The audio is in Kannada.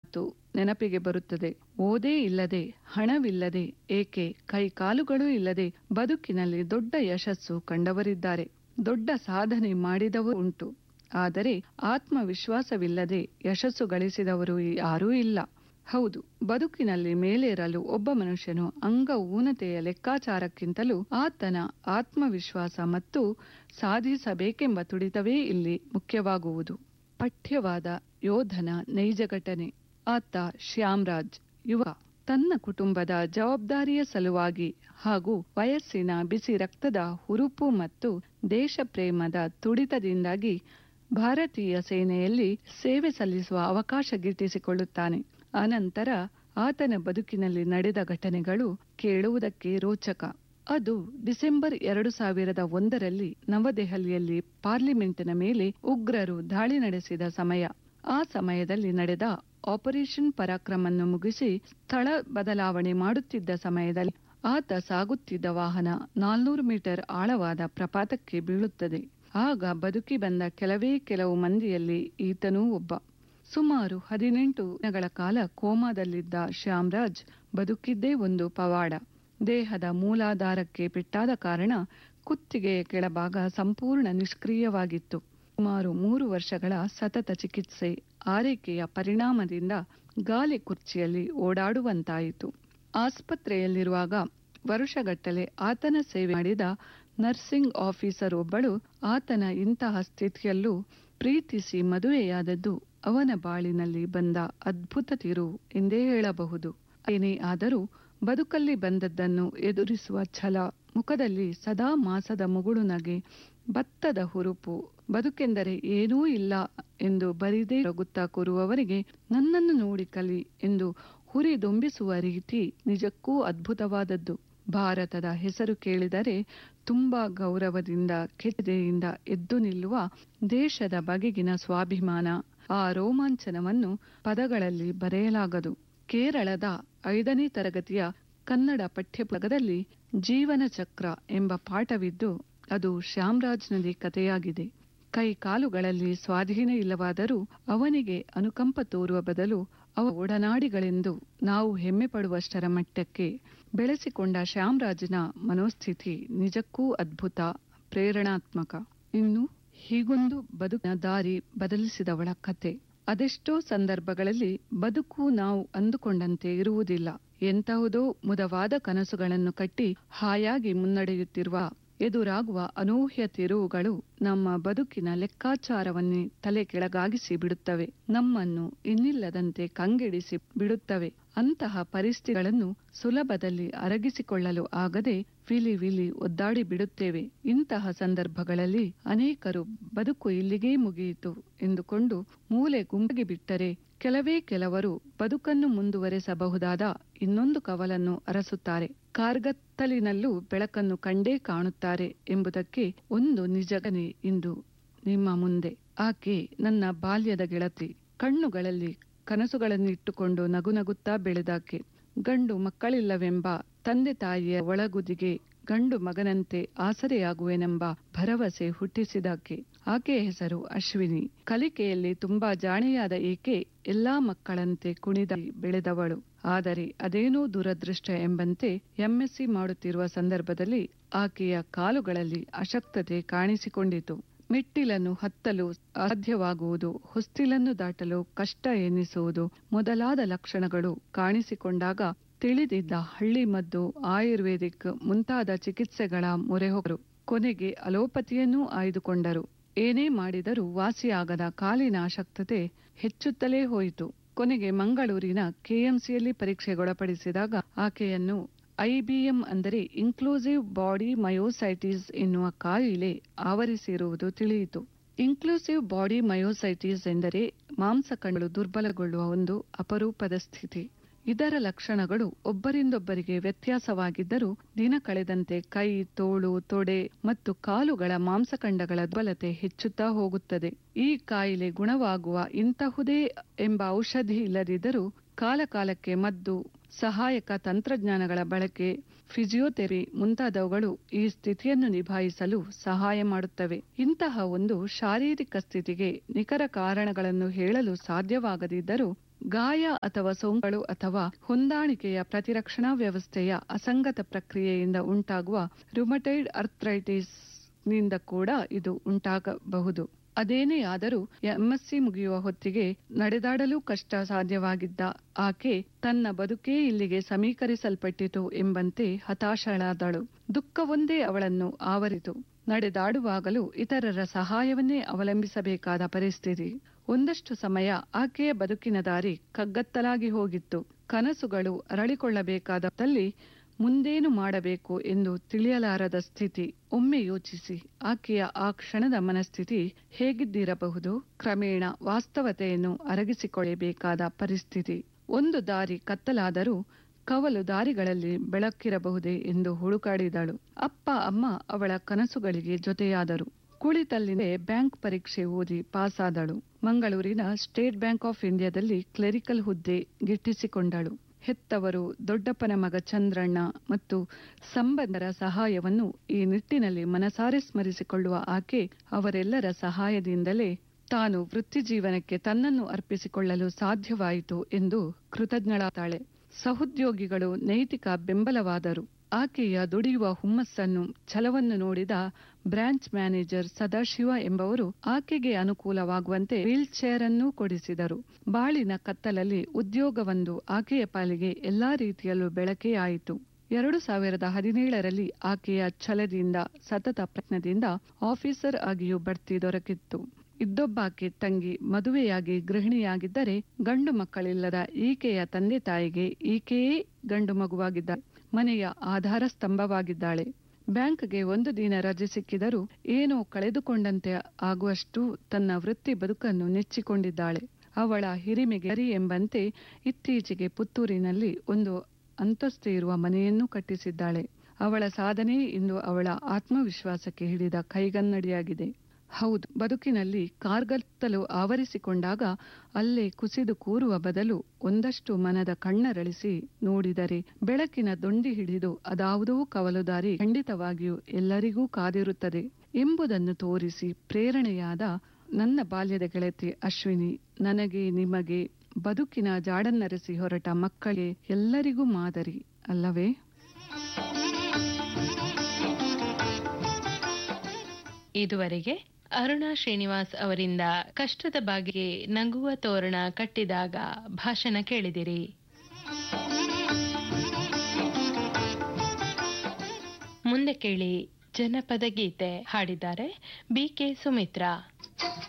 ಮತ್ತು ನೆನಪಿಗೆ ಬರುತ್ತದೆ ಓದೇ ಇಲ್ಲದೆ ಹಣವಿಲ್ಲದೆ ಏಕೆ ಕೈ ಕಾಲುಗಳೂ ಇಲ್ಲದೆ ಬದುಕಿನಲ್ಲಿ ದೊಡ್ಡ ಯಶಸ್ಸು ಕಂಡವರಿದ್ದಾರೆ ದೊಡ್ಡ ಸಾಧನೆ ಮಾಡಿದವರು ಉಂಟು ಆದರೆ ಆತ್ಮವಿಶ್ವಾಸವಿಲ್ಲದೆ ಯಶಸ್ಸು ಗಳಿಸಿದವರು ಯಾರೂ ಇಲ್ಲ ಹೌದು ಬದುಕಿನಲ್ಲಿ ಮೇಲೇರಲು ಒಬ್ಬ ಮನುಷ್ಯನು ಅಂಗ ಊನತೆಯ ಲೆಕ್ಕಾಚಾರಕ್ಕಿಂತಲೂ ಆತನ ಆತ್ಮವಿಶ್ವಾಸ ಮತ್ತು ಸಾಧಿಸಬೇಕೆಂಬ ತುಡಿತವೇ ಇಲ್ಲಿ ಮುಖ್ಯವಾಗುವುದು ಪಠ್ಯವಾದ ಯೋಧನ ನೈಜ ಘಟನೆ ಆತ ಶ್ಯಾಮ್ರಾಜ್ ಯುವ ತನ್ನ ಕುಟುಂಬದ ಜವಾಬ್ದಾರಿಯ ಸಲುವಾಗಿ ಹಾಗೂ ವಯಸ್ಸಿನ ಬಿಸಿ ರಕ್ತದ ಹುರುಪು ಮತ್ತು ದೇಶ ಪ್ರೇಮದ ತುಡಿತದಿಂದಾಗಿ ಭಾರತೀಯ ಸೇನೆಯಲ್ಲಿ ಸೇವೆ ಸಲ್ಲಿಸುವ ಅವಕಾಶ ಗಿಟ್ಟಿಸಿಕೊಳ್ಳುತ್ತಾನೆ ಅನಂತರ ಆತನ ಬದುಕಿನಲ್ಲಿ ನಡೆದ ಘಟನೆಗಳು ಕೇಳುವುದಕ್ಕೆ ರೋಚಕ ಅದು ಡಿಸೆಂಬರ್ ಎರಡು ಸಾವಿರದ ಒಂದರಲ್ಲಿ ನವದೆಹಲಿಯಲ್ಲಿ ಪಾರ್ಲಿಮೆಂಟಿನ ಮೇಲೆ ಉಗ್ರರು ದಾಳಿ ನಡೆಸಿದ ಸಮಯ ಆ ಸಮಯದಲ್ಲಿ ನಡೆದ ಆಪರೇಷನ್ ಪರಾಕ್ರಮನ್ನು ಮುಗಿಸಿ ಸ್ಥಳ ಬದಲಾವಣೆ ಮಾಡುತ್ತಿದ್ದ ಸಮಯದಲ್ಲಿ ಆತ ಸಾಗುತ್ತಿದ್ದ ವಾಹನ ನಾಲ್ನೂರು ಮೀಟರ್ ಆಳವಾದ ಪ್ರಪಾತಕ್ಕೆ ಬೀಳುತ್ತದೆ ಆಗ ಬದುಕಿ ಬಂದ ಕೆಲವೇ ಕೆಲವು ಮಂದಿಯಲ್ಲಿ ಈತನೂ ಒಬ್ಬ ಸುಮಾರು ಹದಿನೆಂಟು ದಿನಗಳ ಕಾಲ ಕೋಮಾದಲ್ಲಿದ್ದ ಶ್ಯಾಮ್ರಾಜ್ ಬದುಕಿದ್ದೇ ಒಂದು ಪವಾಡ ದೇಹದ ಮೂಲಾಧಾರಕ್ಕೆ ಪೆಟ್ಟಾದ ಕಾರಣ ಕುತ್ತಿಗೆಯ ಕೆಳಭಾಗ ಸಂಪೂರ್ಣ ನಿಷ್ಕ್ರಿಯವಾಗಿತ್ತು ಸುಮಾರು ಮೂರು ವರ್ಷಗಳ ಸತತ ಚಿಕಿತ್ಸೆ ಆರೈಕೆಯ ಪರಿಣಾಮದಿಂದ ಗಾಲಿ ಕುರ್ಚಿಯಲ್ಲಿ ಓಡಾಡುವಂತಾಯಿತು ಆಸ್ಪತ್ರೆಯಲ್ಲಿರುವಾಗ ವರುಷಗಟ್ಟಲೆ ಆತನ ಸೇವೆ ಮಾಡಿದ ನರ್ಸಿಂಗ್ ಆಫೀಸರ್ ಒಬ್ಬಳು ಆತನ ಇಂತಹ ಸ್ಥಿತಿಯಲ್ಲೂ ಪ್ರೀತಿಸಿ ಮದುವೆಯಾದದ್ದು ಅವನ ಬಾಳಿನಲ್ಲಿ ಬಂದ ಅದ್ಭುತ ತಿರುವು ಎಂದೇ ಹೇಳಬಹುದು ಏನೇ ಆದರೂ ಬದುಕಲ್ಲಿ ಬಂದದ್ದನ್ನು ಎದುರಿಸುವ ಛಲ ಮುಖದಲ್ಲಿ ಸದಾ ಮಾಸದ ಮುಗುಳು ನಗೆ ಭತ್ತದ ಹುರುಪು ಬದುಕೆಂದರೆ ಏನೂ ಇಲ್ಲ ಎಂದು ಬರಿದೇ ರಗುತ್ತಾ ಕೂರುವವರಿಗೆ ನನ್ನನ್ನು ನೋಡಿ ಕಲಿ ಎಂದು ಹುರಿದೊಂಬಿಸುವ ರೀತಿ ನಿಜಕ್ಕೂ ಅದ್ಭುತವಾದದ್ದು ಭಾರತದ ಹೆಸರು ಕೇಳಿದರೆ ತುಂಬಾ ಗೌರವದಿಂದ ಕೆಚ್ಚೆದೆಯಿಂದ ಎದ್ದು ನಿಲ್ಲುವ ದೇಶದ ಬಗೆಗಿನ ಸ್ವಾಭಿಮಾನ ಆ ರೋಮಾಂಚನವನ್ನು ಪದಗಳಲ್ಲಿ ಬರೆಯಲಾಗದು ಕೇರಳದ ಐದನೇ ತರಗತಿಯ ಕನ್ನಡ ಪಠ್ಯಪುಸ್ತಕದಲ್ಲಿ ಜೀವನ ಚಕ್ರ ಎಂಬ ಪಾಠವಿದ್ದು ಅದು ಶ್ಯಾಮ್ರಾಜ್ನದೇ ಕಥೆಯಾಗಿದೆ ಕೈ ಕಾಲುಗಳಲ್ಲಿ ಸ್ವಾಧೀನ ಇಲ್ಲವಾದರೂ ಅವನಿಗೆ ಅನುಕಂಪ ತೋರುವ ಬದಲು ಅವ ಒಡನಾಡಿಗಳೆಂದು ನಾವು ಹೆಮ್ಮೆ ಪಡುವಷ್ಟರ ಮಟ್ಟಕ್ಕೆ ಬೆಳೆಸಿಕೊಂಡ ಶ್ಯಾಮ್ರಾಜ್ನ ಮನೋಸ್ಥಿತಿ ನಿಜಕ್ಕೂ ಅದ್ಭುತ ಪ್ರೇರಣಾತ್ಮಕ ಇನ್ನು ಹೀಗೊಂದು ಬದುಕಿನ ದಾರಿ ಬದಲಿಸಿದವಳ ಕತೆ ಅದೆಷ್ಟೋ ಸಂದರ್ಭಗಳಲ್ಲಿ ಬದುಕು ನಾವು ಅಂದುಕೊಂಡಂತೆ ಇರುವುದಿಲ್ಲ ಎಂತಹುದೋ ಮುದವಾದ ಕನಸುಗಳನ್ನು ಕಟ್ಟಿ ಹಾಯಾಗಿ ಮುನ್ನಡೆಯುತ್ತಿರುವ ಎದುರಾಗುವ ಅನೂಹ್ಯ ತಿರುವುಗಳು ನಮ್ಮ ಬದುಕಿನ ಲೆಕ್ಕಾಚಾರವನ್ನೇ ತಲೆ ಕೆಳಗಾಗಿಸಿ ಬಿಡುತ್ತವೆ ನಮ್ಮನ್ನು ಇನ್ನಿಲ್ಲದಂತೆ ಕಂಗೆಡಿಸಿ ಬಿಡುತ್ತವೆ ಅಂತಹ ಪರಿಸ್ಥಿತಿಗಳನ್ನು ಸುಲಭದಲ್ಲಿ ಅರಗಿಸಿಕೊಳ್ಳಲು ಆಗದೆ ವಿಲಿ ವಿಲಿ ಒದ್ದಾಡಿ ಬಿಡುತ್ತೇವೆ ಇಂತಹ ಸಂದರ್ಭಗಳಲ್ಲಿ ಅನೇಕರು ಬದುಕು ಇಲ್ಲಿಗೇ ಮುಗಿಯಿತು ಎಂದುಕೊಂಡು ಮೂಲೆ ಗುಂಪಿಗೆ ಬಿಟ್ಟರೆ ಕೆಲವೇ ಕೆಲವರು ಬದುಕನ್ನು ಮುಂದುವರೆಸಬಹುದಾದ ಇನ್ನೊಂದು ಕವಲನ್ನು ಅರಸುತ್ತಾರೆ ಕಾರ್ಗತ್ತಲಿನಲ್ಲೂ ಬೆಳಕನ್ನು ಕಂಡೇ ಕಾಣುತ್ತಾರೆ ಎಂಬುದಕ್ಕೆ ಒಂದು ನಿಜಗನೆ ಇಂದು ನಿಮ್ಮ ಮುಂದೆ ಆಕೆ ನನ್ನ ಬಾಲ್ಯದ ಗೆಳತಿ ಕಣ್ಣುಗಳಲ್ಲಿ ಕನಸುಗಳನ್ನಿಟ್ಟುಕೊಂಡು ನಗುನಗುತ್ತಾ ಬೆಳೆದಾಕೆ ಗಂಡು ಮಕ್ಕಳಿಲ್ಲವೆಂಬ ತಂದೆ ತಾಯಿಯ ಒಳಗುದಿಗೆ ಗಂಡು ಮಗನಂತೆ ಆಸರೆಯಾಗುವೆನೆಂಬ ಭರವಸೆ ಹುಟ್ಟಿಸಿದಾಕೆ ಆಕೆಯ ಹೆಸರು ಅಶ್ವಿನಿ ಕಲಿಕೆಯಲ್ಲಿ ತುಂಬಾ ಜಾಣೆಯಾದ ಈಕೆ ಎಲ್ಲಾ ಮಕ್ಕಳಂತೆ ಕುಣಿದ ಬೆಳೆದವಳು ಆದರೆ ಅದೇನೋ ದುರದೃಷ್ಟ ಎಂಬಂತೆ ಎಂಎಸ್ಸಿ ಮಾಡುತ್ತಿರುವ ಸಂದರ್ಭದಲ್ಲಿ ಆಕೆಯ ಕಾಲುಗಳಲ್ಲಿ ಅಶಕ್ತತೆ ಕಾಣಿಸಿಕೊಂಡಿತು ಮೆಟ್ಟಿಲನ್ನು ಹತ್ತಲು ಅಸಾಧ್ಯವಾಗುವುದು ಹೊಸ್ತಿಲನ್ನು ದಾಟಲು ಕಷ್ಟ ಎನ್ನಿಸುವುದು ಮೊದಲಾದ ಲಕ್ಷಣಗಳು ಕಾಣಿಸಿಕೊಂಡಾಗ ತಿಳಿದಿದ್ದ ಹಳ್ಳಿ ಮದ್ದು ಆಯುರ್ವೇದಿಕ್ ಮುಂತಾದ ಚಿಕಿತ್ಸೆಗಳ ಮೊರೆ ಹೋಗರು ಕೊನೆಗೆ ಅಲೋಪತಿಯನ್ನೂ ಆಯ್ದುಕೊಂಡರು ಏನೇ ಮಾಡಿದರೂ ವಾಸಿಯಾಗದ ಕಾಲಿನ ಅಶಕ್ತತೆ ಹೆಚ್ಚುತ್ತಲೇ ಹೋಯಿತು ಕೊನೆಗೆ ಮಂಗಳೂರಿನ ಕೆಎಂಸಿಯಲ್ಲಿ ಪರೀಕ್ಷೆಗೊಳಪಡಿಸಿದಾಗ ಆಕೆಯನ್ನು ಐಬಿಎಂ ಅಂದರೆ ಇನ್ಕ್ಲೂಸಿವ್ ಬಾಡಿ ಮಯೋಸೈಟಿಸ್ ಎನ್ನುವ ಕಾಯಿಲೆ ಆವರಿಸಿರುವುದು ತಿಳಿಯಿತು ಇನ್ಕ್ಲೂಸಿವ್ ಬಾಡಿ ಮಯೋಸೈಟಿಸ್ ಎಂದರೆ ಮಾಂಸಕಣಗಳು ದುರ್ಬಲಗೊಳ್ಳುವ ಒಂದು ಅಪರೂಪದ ಸ್ಥಿತಿ ಇದರ ಲಕ್ಷಣಗಳು ಒಬ್ಬರಿಂದೊಬ್ಬರಿಗೆ ವ್ಯತ್ಯಾಸವಾಗಿದ್ದರೂ ದಿನ ಕಳೆದಂತೆ ಕೈ ತೋಳು ತೊಡೆ ಮತ್ತು ಕಾಲುಗಳ ಮಾಂಸಖಂಡಗಳ ದುರ್ಬಲತೆ ಹೆಚ್ಚುತ್ತಾ ಹೋಗುತ್ತದೆ ಈ ಕಾಯಿಲೆ ಗುಣವಾಗುವ ಇಂತಹುದೇ ಎಂಬ ಔಷಧಿ ಇಲ್ಲದಿದ್ದರೂ ಕಾಲಕಾಲಕ್ಕೆ ಮದ್ದು ಸಹಾಯಕ ತಂತ್ರಜ್ಞಾನಗಳ ಬಳಕೆ ಫಿಸಿಯೋಥೆರಪಿ ಮುಂತಾದವುಗಳು ಈ ಸ್ಥಿತಿಯನ್ನು ನಿಭಾಯಿಸಲು ಸಹಾಯ ಮಾಡುತ್ತವೆ ಇಂತಹ ಒಂದು ಶಾರೀರಿಕ ಸ್ಥಿತಿಗೆ ನಿಖರ ಕಾರಣಗಳನ್ನು ಹೇಳಲು ಸಾಧ್ಯವಾಗದಿದ್ದರೂ ಗಾಯ ಅಥವಾ ಸೋಂಕುಗಳು ಅಥವಾ ಹೊಂದಾಣಿಕೆಯ ಪ್ರತಿರಕ್ಷಣಾ ವ್ಯವಸ್ಥೆಯ ಅಸಂಗತ ಪ್ರಕ್ರಿಯೆಯಿಂದ ಉಂಟಾಗುವ ರುಮಟೈಡ್ ಅರ್ಥ್ರೈಟಿಸ್ ನಿಂದ ಕೂಡ ಇದು ಉಂಟಾಗಬಹುದು ಅದೇನೇ ಆದರೂ ಎಂಎಸ್ಸಿ ಮುಗಿಯುವ ಹೊತ್ತಿಗೆ ನಡೆದಾಡಲು ಕಷ್ಟ ಸಾಧ್ಯವಾಗಿದ್ದ ಆಕೆ ತನ್ನ ಬದುಕೇ ಇಲ್ಲಿಗೆ ಸಮೀಕರಿಸಲ್ಪಟ್ಟಿತು ಎಂಬಂತೆ ಹತಾಶಳಾದಳು ದುಃಖವೊಂದೇ ಅವಳನ್ನು ಆವರಿತು ನಡೆದಾಡುವಾಗಲೂ ಇತರರ ಸಹಾಯವನ್ನೇ ಅವಲಂಬಿಸಬೇಕಾದ ಪರಿಸ್ಥಿತಿ ಒಂದಷ್ಟು ಸಮಯ ಆಕೆಯ ಬದುಕಿನ ದಾರಿ ಕಗ್ಗತ್ತಲಾಗಿ ಹೋಗಿತ್ತು ಕನಸುಗಳು ಅರಳಿಕೊಳ್ಳಬೇಕಾದಲ್ಲಿ ಮುಂದೇನು ಮಾಡಬೇಕು ಎಂದು ತಿಳಿಯಲಾರದ ಸ್ಥಿತಿ ಒಮ್ಮೆ ಯೋಚಿಸಿ ಆಕೆಯ ಆ ಕ್ಷಣದ ಮನಸ್ಥಿತಿ ಹೇಗಿದ್ದಿರಬಹುದು ಕ್ರಮೇಣ ವಾಸ್ತವತೆಯನ್ನು ಅರಗಿಸಿಕೊಳ್ಳಬೇಕಾದ ಪರಿಸ್ಥಿತಿ ಒಂದು ದಾರಿ ಕತ್ತಲಾದರೂ ಕವಲು ದಾರಿಗಳಲ್ಲಿ ಬೆಳಕಿರಬಹುದೇ ಎಂದು ಹುಡುಕಾಡಿದಳು ಅಪ್ಪ ಅಮ್ಮ ಅವಳ ಕನಸುಗಳಿಗೆ ಜೊತೆಯಾದರು ಕುಳಿತಲ್ಲಿನೇ ಬ್ಯಾಂಕ್ ಪರೀಕ್ಷೆ ಓದಿ ಪಾಸಾದಳು ಮಂಗಳೂರಿನ ಸ್ಟೇಟ್ ಬ್ಯಾಂಕ್ ಆಫ್ ಇಂಡಿಯಾದಲ್ಲಿ ಕ್ಲೆರಿಕಲ್ ಹುದ್ದೆ ಗಿಟ್ಟಿಸಿಕೊಂಡಳು ಹೆತ್ತವರು ದೊಡ್ಡಪ್ಪನ ಮಗ ಚಂದ್ರಣ್ಣ ಮತ್ತು ಸಂಬಂಧರ ಸಹಾಯವನ್ನು ಈ ನಿಟ್ಟಿನಲ್ಲಿ ಮನಸಾರೆ ಸ್ಮರಿಸಿಕೊಳ್ಳುವ ಆಕೆ ಅವರೆಲ್ಲರ ಸಹಾಯದಿಂದಲೇ ತಾನು ವೃತ್ತಿ ಜೀವನಕ್ಕೆ ತನ್ನನ್ನು ಅರ್ಪಿಸಿಕೊಳ್ಳಲು ಸಾಧ್ಯವಾಯಿತು ಎಂದು ಕೃತಜ್ಞಳಾತಾಳೆ ಸಹೋದ್ಯೋಗಿಗಳು ನೈತಿಕ ಬೆಂಬಲವಾದರು ಆಕೆಯ ದುಡಿಯುವ ಹುಮ್ಮಸ್ಸನ್ನು ಛಲವನ್ನು ನೋಡಿದ ಬ್ರಾಂಚ್ ಮ್ಯಾನೇಜರ್ ಸದಾಶಿವ ಎಂಬವರು ಆಕೆಗೆ ಅನುಕೂಲವಾಗುವಂತೆ ವೀಲ್ ಚೇರ್ ಅನ್ನು ಕೊಡಿಸಿದರು ಬಾಳಿನ ಕತ್ತಲಲ್ಲಿ ಉದ್ಯೋಗವೊಂದು ಆಕೆಯ ಪಾಲಿಗೆ ಎಲ್ಲಾ ರೀತಿಯಲ್ಲೂ ಬೆಳಕೇ ಆಯಿತು ಎರಡು ಸಾವಿರದ ಹದಿನೇಳರಲ್ಲಿ ಆಕೆಯ ಛಲದಿಂದ ಸತತ ಪ್ರಯತ್ನದಿಂದ ಆಫೀಸರ್ ಆಗಿಯೂ ಬಡ್ತಿ ದೊರಕಿತ್ತು ಇದ್ದೊಬ್ಬಾಕೆ ತಂಗಿ ಮದುವೆಯಾಗಿ ಗೃಹಿಣಿಯಾಗಿದ್ದರೆ ಗಂಡು ಮಕ್ಕಳಿಲ್ಲದ ಈಕೆಯ ತಂದೆ ತಾಯಿಗೆ ಈಕೆಯೇ ಗಂಡು ಮಗುವಾಗಿದ್ದಾಳೆ ಮನೆಯ ಆಧಾರ ಸ್ತಂಭವಾಗಿದ್ದಾಳೆ ಬ್ಯಾಂಕ್ಗೆ ಒಂದು ದಿನ ರಜೆ ಸಿಕ್ಕಿದರೂ ಏನೋ ಕಳೆದುಕೊಂಡಂತೆ ಆಗುವಷ್ಟು ತನ್ನ ವೃತ್ತಿ ಬದುಕನ್ನು ನೆಚ್ಚಿಕೊಂಡಿದ್ದಾಳೆ ಅವಳ ಹಿರಿಮೆಗೆ ಅರಿ ಎಂಬಂತೆ ಇತ್ತೀಚೆಗೆ ಪುತ್ತೂರಿನಲ್ಲಿ ಒಂದು ಅಂತಸ್ತು ಇರುವ ಮನೆಯನ್ನು ಕಟ್ಟಿಸಿದ್ದಾಳೆ ಅವಳ ಸಾಧನೆ ಇಂದು ಅವಳ ಆತ್ಮವಿಶ್ವಾಸಕ್ಕೆ ಹಿಡಿದ ಕೈಗನ್ನಡಿಯಾಗಿದೆ ಹೌದು ಬದುಕಿನಲ್ಲಿ ಕಾರ್ಗತ್ತಲು ಆವರಿಸಿಕೊಂಡಾಗ ಅಲ್ಲೇ ಕುಸಿದು ಕೂರುವ ಬದಲು ಒಂದಷ್ಟು ಮನದ ಕಣ್ಣರಳಿಸಿ ನೋಡಿದರೆ ಬೆಳಕಿನ ದೊಂಡಿ ಹಿಡಿದು ಅದಾವುದೋ ಕವಲುದಾರಿ ಖಂಡಿತವಾಗಿಯೂ ಎಲ್ಲರಿಗೂ ಕಾದಿರುತ್ತದೆ ಎಂಬುದನ್ನು ತೋರಿಸಿ ಪ್ರೇರಣೆಯಾದ ನನ್ನ ಬಾಲ್ಯದ ಗೆಳತಿ ಅಶ್ವಿನಿ ನನಗೆ ನಿಮಗೆ ಬದುಕಿನ ಜಾಡನ್ನರೆಸಿ ಹೊರಟ ಮಕ್ಕಳೇ ಎಲ್ಲರಿಗೂ ಮಾದರಿ ಅಲ್ಲವೇ ಇದುವರೆಗೆ ಅರುಣಾ ಶ್ರೀನಿವಾಸ್ ಅವರಿಂದ ಕಷ್ಟದ ಬಾಗಿಗೆ ನಗುವ ತೋರಣ ಕಟ್ಟಿದಾಗ ಭಾಷಣ ಕೇಳಿದಿರಿ ಮುಂದೆ ಕೇಳಿ ಜನಪದ ಗೀತೆ ಹಾಡಿದ್ದಾರೆ ಬಿ ಕೆ ಸುಮಿತ್ರಾ